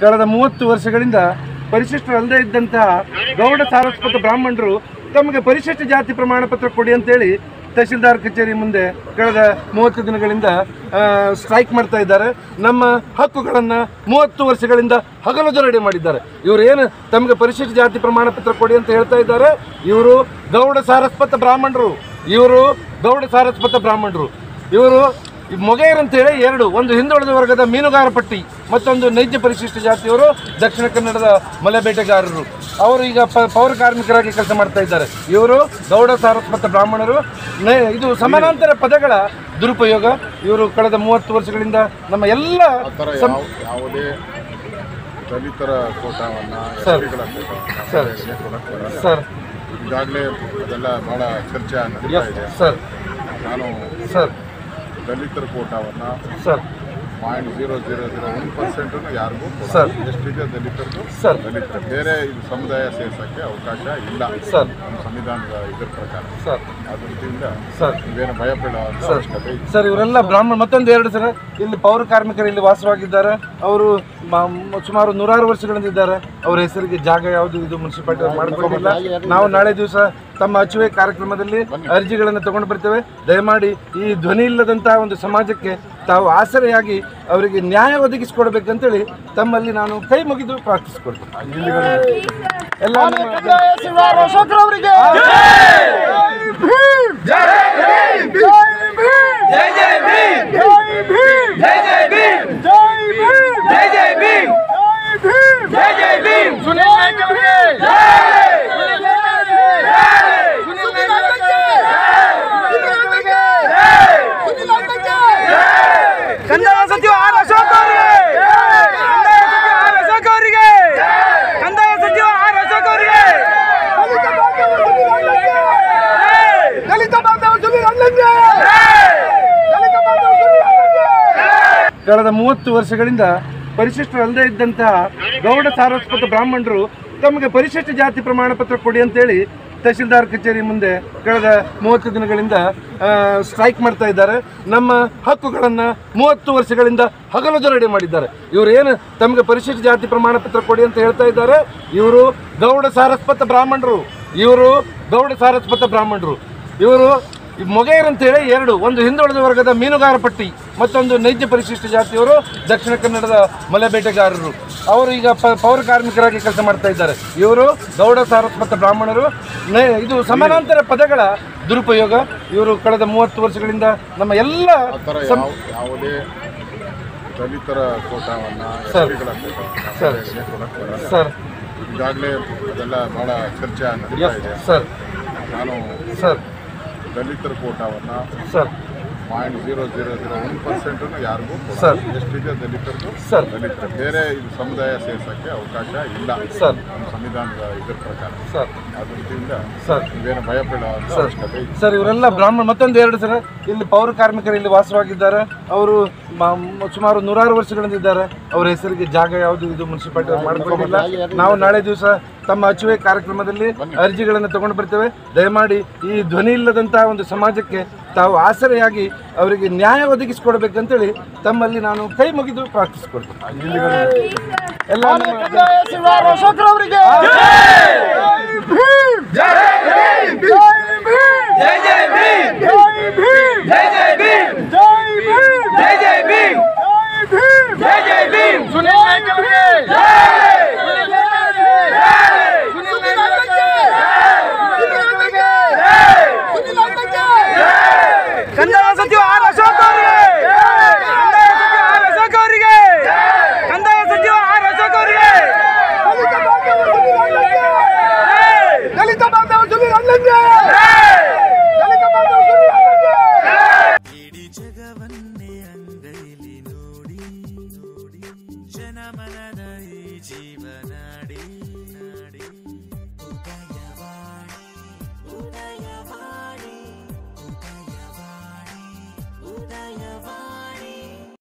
ಕಳೆದ ಮೂವತ್ತು ವರ್ಷಗಳಿಂದ ಪರಿಶಿಷ್ಟರಲ್ಲದೆ ಇದ್ದಂತಹ ಗೌಡ ಸಾರಸ್ವತ ಬ್ರಾಹ್ಮಣರು ತಮಗೆ ಪರಿಶಿಷ್ಟ ಜಾತಿ ಪ್ರಮಾಣ ಪತ್ರ ಕೊಡಿ ಅಂತೇಳಿ ತಹಶೀಲ್ದಾರ್ ಕಚೇರಿ ಮುಂದೆ ಕಳೆದ ಮೂವತ್ತು ದಿನಗಳಿಂದ ಸ್ಟ್ರೈಕ್ ಮಾಡ್ತಾ ಇದ್ದಾರೆ ನಮ್ಮ ಹಕ್ಕುಗಳನ್ನು ಮೂವತ್ತು ವರ್ಷಗಳಿಂದ ಹಗಲು ದೊರಡೆ ಮಾಡಿದ್ದಾರೆ ಇವರು ಏನು ತಮಗೆ ಪರಿಶಿಷ್ಟ ಜಾತಿ ಪ್ರಮಾಣ ಪತ್ರ ಕೊಡಿ ಅಂತ ಹೇಳ್ತಾ ಇದ್ದಾರೆ ಇವರು ಗೌಡ ಸಾರಸ್ವತ ಬ್ರಾಹ್ಮಣರು ಇವರು ಗೌಡ ಸಾರಸ್ವತ ಬ್ರಾಹ್ಮಣರು ಇವರು ಈ ಮೊಗೇರ್ ಅಂತೇಳಿ ಎರಡು ಒಂದು ಹಿಂದುಳಿದ ವರ್ಗದ ಮೀನುಗಾರ ಪಟ್ಟಿ ಮತ್ತೊಂದು ನೈಜ ಪರಿಶಿಷ್ಟ ಜಾತಿಯವರು ದಕ್ಷಿಣ ಕನ್ನಡದ ಮಲೆ ಬೇಟೆಗಾರರು ಅವರು ಈಗ ಪ- ಪೌರ ಕಾರ್ಮಿಕರಾಗಿ ಕೆಲಸ ಮಾಡ್ತಾ ಇದ್ದಾರೆ ಇವರು ಗೌಡ ಸಾರಸ್ವತ ಬ್ರಾಹ್ಮಣರು ನೇ- ಇದು ಸಮಾನಾಂತರ ಪದಗಳ ದುರುಪಯೋಗ ಇವರು ಕಳೆದ ಮೂವತ್ತು ವರ್ಷಗಳಿಂದ ನಮ್ಮ ಎಲ್ಲ ಆ ಥರ ಸಂ- ಯಾವ ಯಾವುದೇ ದಲಿತರ ಕೋಟಾವನ್ನು ಸರ್. ಎಸ್ಟಿಗಳ ಕೋಟಾವನ್ನು ಸರ್. ಕೊಡಕ್ಕೆ ಬರಲ್ಲ. ಸರ್ ಈಗಾಗಲೇ ಅದೆಲ್ಲ ಭಾಳ ಚರ್ಚೆ ನಡೀತಾ ಎಸ್ ಇದೆ ಸರ್ ನಾನು ಸರ್ ದಲಿತರ ಕೋಟಾವನ್ನು sir point zero zero zero one ಪರ್ಸೆಂಟನ್ನು ಯಾರಿಗೂ ಸರ್. ಕೊಡಲ್ಲ ಎಷ್ಟಿದೆ ದಲಿತರಿಗೂ ಸರ್. ದಲಿತರು ಬೇರೆ ಇದು ಸಮುದಾಯ ಸೇರ್ಸೋಕ್ಕೆ ಅವಕಾಶ ಇಲ್ಲ ಸರ್. ನಮ್ಮ ಸಂವಿಧಾನದ ಇದ್ರ ಪ್ರಕಾರ ಸರ್ ಆ ದೃಷ್ಟಿಯಿಂದ ಸರ್ ನೀವೇನು ಭಯ ಬೀಳುವಂಥ ಸರ್. ಅವಶ್ಯಕತೆ ಇಲ್ಲ ಸರ್ ಇವರೆಲ್ಲ ಬ್ರಾಹ್ಮಣ ಮತ್ತೊಂದು ಎರಡು ಸರ್ ಇಲ್ಲಿ ಪೌರ ಕಾರ್ಮಿಕರು ಇಲ್ಲಿ ವಾಸವಾಗಿದ್ದಾರೆ ಅವರು ಮ- ಸುಮಾರು ನೂರಾರು ವರ್ಷಗಳಿಂದ ಇದ್ದಾರೆ ಅವರ ಹೆಸರಿಗೆ ಜಾಗ ಯಾವುದು ಇದು ಮುನ್ಸಿಪಾಲಿಟಿ ಅವ್ರು ಮಾಡ್ಕೊಂಡಿಲ್ಲ ನಾವು ನಾಳೆ ದಿವಸ ತಮ್ಮ ಅಚುವೆ ಕಾರ್ಯಕ್ರಮದಲ್ಲಿ ಅರ್ಜಿಗಳನ್ನು ತಗೊಂಡು ಬರ್ತೇವೆ ದಯಮಾಡಿ ಈ ಧ್ವನಿ ಇಲ್ಲದಂತಹ ಒಂದು ಸಮಾಜಕ್ಕೆ ತಾವು ಆಸರೆಯಾಗಿ ಅವರಿಗೆ ನ್ಯಾಯ ಒದಗಿಸಿಕೊಡ್ಬೇಕಂತೇಳಿ ತಮ್ಮಲ್ಲಿ ನಾನು ಕೈ ಮುಗಿದು ಪ್ರಾರ್ಥಿಸಿಕೊಡ್ತೇನೆ ಎಲ್ಲ ನಮ್ಮ- ಕಂದಾಯ ಸಚಿವ ಆರ್ ಅಶೋಕ್ ಅವರಿಗೆ ಕಂದಾಯ ಸಚಿವ ಆರ್ ಅಶೋಕ್ ಅವರಿಗೆ ಕಂದಾಯ ಸಚಿವ ಆರ್ ಅಶೋಕ್ ಅವರಿಗೆ ಕಳೆದ ಮೂವತ್ತು ವರ್ಷಗಳಿಂದ ಪರಿಶಿಷ್ಟರಲ್ಲದೆ ಇದ್ದಂತಹ ಗೌಡ ಸಾರಸ್ವತ ಬ್ರಾಹ್ಮಣರು ತಮಗೆ ಪರಿಶಿಷ್ಟ ಜಾತಿ ಪ್ರಮಾಣ ಪತ್ರ ಕೊಡಿ ಅಂತೇಳಿ ತಹಶೀಲ್ದಾರ್ ಕಚೇರಿ ಮುಂದೆ ಕಳೆದ ಮೂವತ್ತು ದಿನಗಳಿಂದ ಸ್ಟ್ರೈಕ್ ಮಾಡ್ತಾ ಇದ್ದಾರೆ ನಮ್ಮ ಹಕ್ಕುಗಳನ್ನು ಮೂವತ್ತು ವರ್ಷಗಳಿಂದ ಹಗಲು ದೊರಡೆ ಮಾಡಿದ್ದಾರೆ ಇವರು ಏನು ತಮಗೆ ಪರಿಶಿಷ್ಟ ಜಾತಿ ಪ್ರಮಾಣ ಪತ್ರ ಕೊಡಿ ಅಂತ ಹೇಳ್ತಾ ಇದ್ದಾರೆ ಇವರು ಗೌಡ ಸಾರಸ್ವತ ಬ್ರಾಹ್ಮಣರು ಇವರು ಗೌಡ ಸಾರಸ್ವತ ಬ್ರಾಹ್ಮಣರು ಇವರು ಈ ಮೊಗೇರ್ ಅಂತೇಳಿ ಎರಡು ಒಂದು ಹಿಂದುಳಿದ ವರ್ಗದ ಮೀನುಗಾರ ಪಟ್ಟಿ ಮತ್ತೊಂದು ನೈಜ ಪರಿಶಿಷ್ಟ ಜಾತಿಯವರು ದಕ್ಷಿಣ ಕನ್ನಡದ ಮಲೆ ಬೇಟೆಗಾರರು ಅವರು ಈಗ ಪ- ಪೌರ ಕಾರ್ಮಿಕರಾಗಿ ಕೆಲಸ ಮಾಡ್ತಾ ಇದ್ದಾರೆ ಇವರು ಗೌಡ ಸಾರಸ್ವತ ಬ್ರಾಹ್ಮಣರು ನೇ- ಇದು ಸಮಾನಾಂತರ ಪದಗಳ ದುರುಪಯೋಗ ಇವರು ಕಳೆದ ಮೂವತ್ತು ವರ್ಷಗಳಿಂದ ನಮ್ಮ ಎಲ್ಲ ಆ ಥರ ಸಂ- ಯಾವ ಯಾವುದೇ ದಲಿತರ ಕೋಟಾವನ್ನು ಸರ್. ಎಸ್ಟಿಗಳ ಕೋಟಾವನ್ನು ಸರ್. ಕೊಡಕ್ಕೆ ಬರಲ್ಲ. ಸರ್ ಈಗಾಗಲೇ ಅದೆಲ್ಲ ಭಾಳ ಚರ್ಚೆ ನಡೀತಾ ಎಸ್ ಇದೆ ಸರ್ ನಾನು ಸರ್ ದಲಿತರ ಕೋಟಾವನ್ನು sir point zero zero zero one ಪರ್ಸೆಂಟನ್ನು ಯಾರಿಗೂ ಸರ್. ಕೊಡಲ್ಲ ಎಷ್ಟಿದೆ ದಲಿತರಿಗೂ ಸರ್. ದಲಿತರು ಬೇರೆ ಇದು ಸಮುದಾಯ ಸೇರ್ಸೋಕ್ಕೆ ಅವಕಾಶ ಇಲ್ಲ ಸರ್. ನಮ್ಮ ಸಂವಿಧಾನದ ಇದ್ರ ಪ್ರಕಾರ ಸರ್ ಆ ದೃಷ್ಟಿಯಿಂದ ಸರ್ ನೀವೇನು ಭಯ ಬೀಳುವಂಥ ಸರ್. ಅವಶ್ಯಕತೆ ಇಲ್ಲ ಸರ್ ಇವರೆಲ್ಲ ಬ್ರಾಹ್ಮಣ ಮತ್ತೊಂದು ಎರಡು ಸರ್ ಇಲ್ಲಿ ಪೌರ ಕಾರ್ಮಿಕರು ಇಲ್ಲಿ ವಾಸವಾಗಿದ್ದಾರೆ ಅವರು ಮ- ಸುಮಾರು ನೂರಾರು ವರ್ಷಗಳಿಂದ ಇದ್ದಾರೆ ಅವರ ಹೆಸರಿಗೆ ಜಾಗ ಯಾವುದು ಇದು ಮುನ್ಸಿಪಾಲಿಟಿ ಅವ್ರು ಮಾಡ್ಕೊಂಡಿಲ್ಲ ನಾವು ನಾಳೆ ದಿವಸ ತಮ್ಮ ಅಚುವೆ ಕಾರ್ಯಕ್ರಮದಲ್ಲಿ ಅರ್ಜಿಗಳನ್ನು ತಗೊಂಡು ಬರ್ತೇವೆ ದಯಮಾಡಿ ಈ ಧ್ವನಿ ಇಲ್ಲದಂತಹ ಒಂದು ಸಮಾಜಕ್ಕೆ ತಾವು ಆಸರೆಯಾಗಿ ಅವರಿಗೆ ನ್ಯಾಯ ಒದಗಿಸಿಕೊಡ್ಬೇಕಂತೇಳಿ ತಮ್ಮಲ್ಲಿ ನಾನು ಕೈ ಮುಗಿದು ಪ್ರಾರ್ಥಿಸಿಕೊಡ್ತೇನೆ ಎಲ್ಲ ನಮ್ಮ- ಜೈ ಜೈ ಭೀಮ್ ಜೈ ಜೈ ಭೀಮ್ ಜೈ ಜೈ ಭೀಮ್ ಜೈ ಜೈ ಭೀಮ್ ಕಂದಾಯ